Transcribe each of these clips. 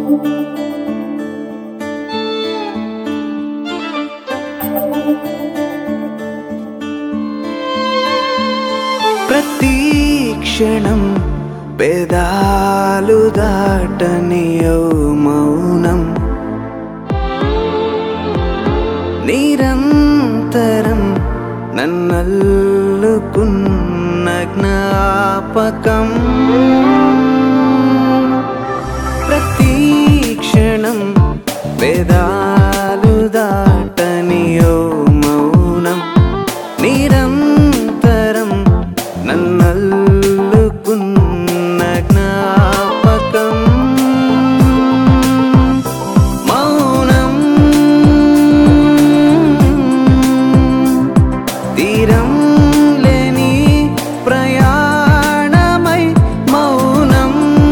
ప్రతి క్షణం పేదాలు దాటని ఓ మౌనం నిరంతరం నన్నల్లుకున్న జ్ఞాపకం ప్రతి క్షణం వేదాలు దాటని ఓ మౌనం నిరంతరం నన్నల్లుకున్న జ్ఞాపకం మౌనం తీరం లేని ప్రయాణమై మౌనం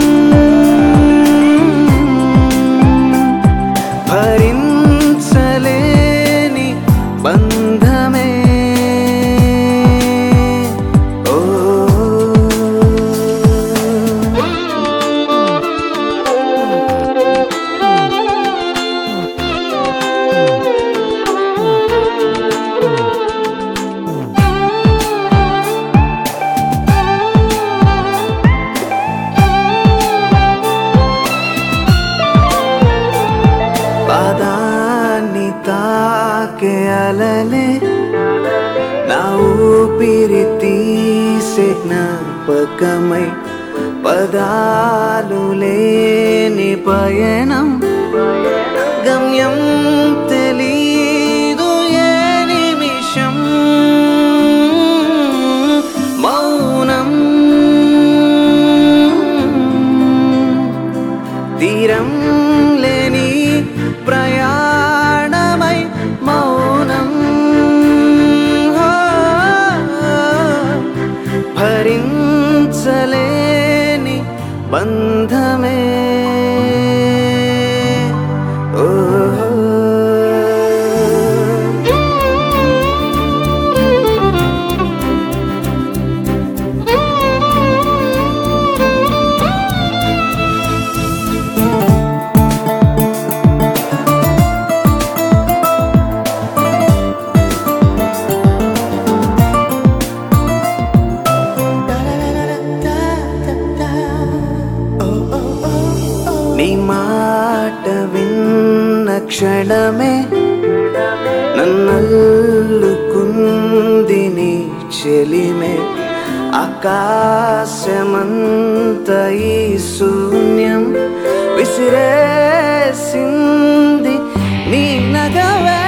భరించలేని బంధమే ఓ పాదాన్ని తాకే అలలే నా ఊపిరి తీసే జ్ఞాపకమై పదాలు లేని పయనం గమ్యం తెలీదు ఏ నిమిషం మౌనం తీరం లేని ప్రయాణమై మౌనం హో, భరించలేని బంధమే ఓ నీ మాట విన్న క్షణమే నన్నల్లుకుంది నీ చెలిమే ఆకాశమంత ఈ శూన్యం విసిరేసింది నీ నగవే